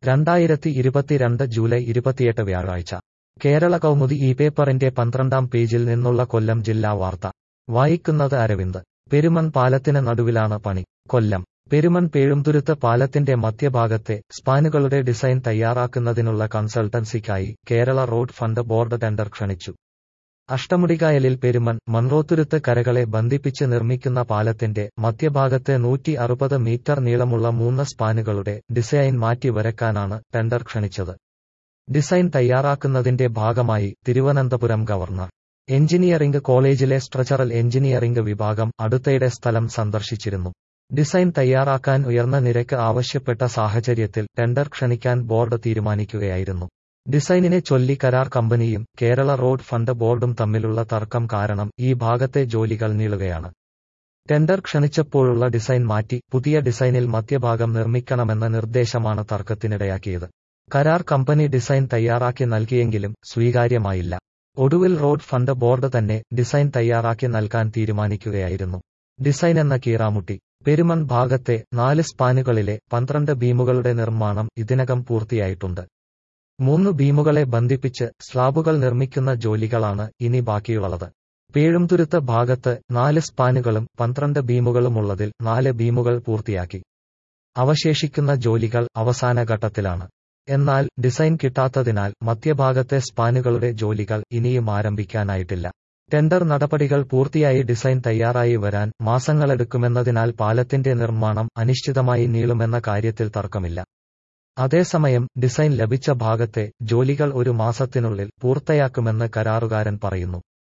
രണ്ടായിരത്തി ഇരുപത്തിരണ്ട് ജൂലൈ ഇരുപത്തിയെട്ട് വ്യാഴാഴ്ച കേരള കൗമുദി ഈ പേപ്പറിന്റെ പന്ത്രണ്ടാം പേജിൽ നിന്നുള്ള കൊല്ലം ജില്ലാ വാർത്ത വായിക്കുന്നത് അരവിന്ദ് പെരുമൺ പാലത്തിന് നടുവിലാണ് പണി കൊല്ലം പെരുമൺ പേഴുംതുരുത്ത് പാലത്തിന്റെ മധ്യഭാഗത്തെ സ്പാനുകളുടെ ഡിസൈൻ തയ്യാറാക്കുന്നതിനുള്ള കൺസൾട്ടൻസിക്കായി Kerala road fund board tender ക്ഷണിച്ചു അഷ്ടമുടികായലിൽ പെരുമൺ മൺറോത്തുരുത്ത് കരകളെ ബന്ധിപ്പിച്ച് നിർമ്മിക്കുന്ന പാലത്തിന്റെ മധ്യഭാഗത്തെ നൂറ്റി അറുപത് മീറ്റർ നീളമുള്ള മൂന്ന് സ്പാനുകളുടെ ഡിസൈൻ മാറ്റി വരക്കാനാണ് ടെൻഡർ ക്ഷണിച്ചത് ഡിസൈൻ തയ്യാറാക്കുന്നതിന്റെ ഭാഗമായി തിരുവനന്തപുരം ഗവർണർ എഞ്ചിനീയറിംഗ് കോളേജിലെ സ്ട്രക്ചറൽ എഞ്ചിനീയറിംഗ് വിഭാഗം അടുത്തയിടെ സ്ഥലം സന്ദർശിച്ചിരുന്നു ഡിസൈൻ തയ്യാറാക്കാൻ ഉയർന്ന നിരക്ക് ആവശ്യപ്പെട്ട സാഹചര്യത്തിൽ ടെൻഡർ ക്ഷണിക്കാൻ ബോർഡ് തീരുമാനിക്കുകയായിരുന്നു ഡിസൈനിനെ ചൊല്ലി കരാർ കമ്പനിയും കേരള റോഡ് ഫണ്ട് ബോർഡും തമ്മിലുള്ള തർക്കം കാരണം ഈ ഭാഗത്തെ ജോലികൾ നീളുകയാണ് ടെൻഡർ ക്ഷണിച്ചപ്പോഴുള്ള ഡിസൈൻ മാറ്റി പുതിയ ഡിസൈനിൽ മധ്യഭാഗം നിർമ്മിക്കണമെന്ന നിർദ്ദേശമാണ് തർക്കത്തിനിടയാക്കിയത് കരാർ കമ്പനി ഡിസൈൻ തയ്യാറാക്കി നൽകിയെങ്കിലും സ്വീകാര്യമായില്ല ഒടുവിൽ റോഡ് ഫണ്ട് ബോർഡ് തന്നെ ഡിസൈൻ തയ്യാറാക്കി നൽകാൻ തീരുമാനിക്കുകയായിരുന്നു ഡിസൈൻ എന്ന കീറാമുട്ടി പെരുമൺ ഭാഗത്തെ നാല് സ്പാനുകളിലെ പന്ത്രണ്ട് ബീമുകളുടെ നിർമ്മാണം ഇതിനകം പൂർത്തിയായിട്ടുണ്ട് മൂന്ന് ബീമുകളെ ബന്ധിപ്പിച്ച് സ്ലാബുകൾ നിർമ്മിക്കുന്ന ജോലികളാണ് ഇനി ബാക്കിയുള്ളത് പേഴുംതുരുത്ത് ഭാഗത്ത് നാല് സ്പാനുകളും പന്ത്രണ്ട് ബീമുകളുമുള്ളതിൽ നാല് ബീമുകൾ പൂർത്തിയാക്കി അവശേഷിക്കുന്ന ജോലികൾ അവസാന ഘട്ടത്തിലാണ് എന്നാൽ ഡിസൈൻ കിട്ടാത്തതിനാൽ മധ്യഭാഗത്തെ സ്പാനുകളുടെ ജോലികൾ ഇനിയും ആരംഭിക്കാനായിട്ടില്ല ടെൻഡർ നടപടികൾ പൂർത്തിയായി ഡിസൈൻ തയ്യാറായി വരാൻ മാസങ്ങളെടുക്കുമെന്നതിനാൽ പാലത്തിന്റെ നിർമ്മാണം അനിശ്ചിതമായി നീളുമെന്ന കാര്യത്തിൽ തർക്കമില്ല അതേസമയം ഡിസൈൻ ലഭിച്ച ഭാഗത്തെ ജോലികൾ ഒരു മാസത്തിനുള്ളിൽ പൂർത്തിയാക്കുമെന്ന് കരാറുകാരൻ പറയുന്നു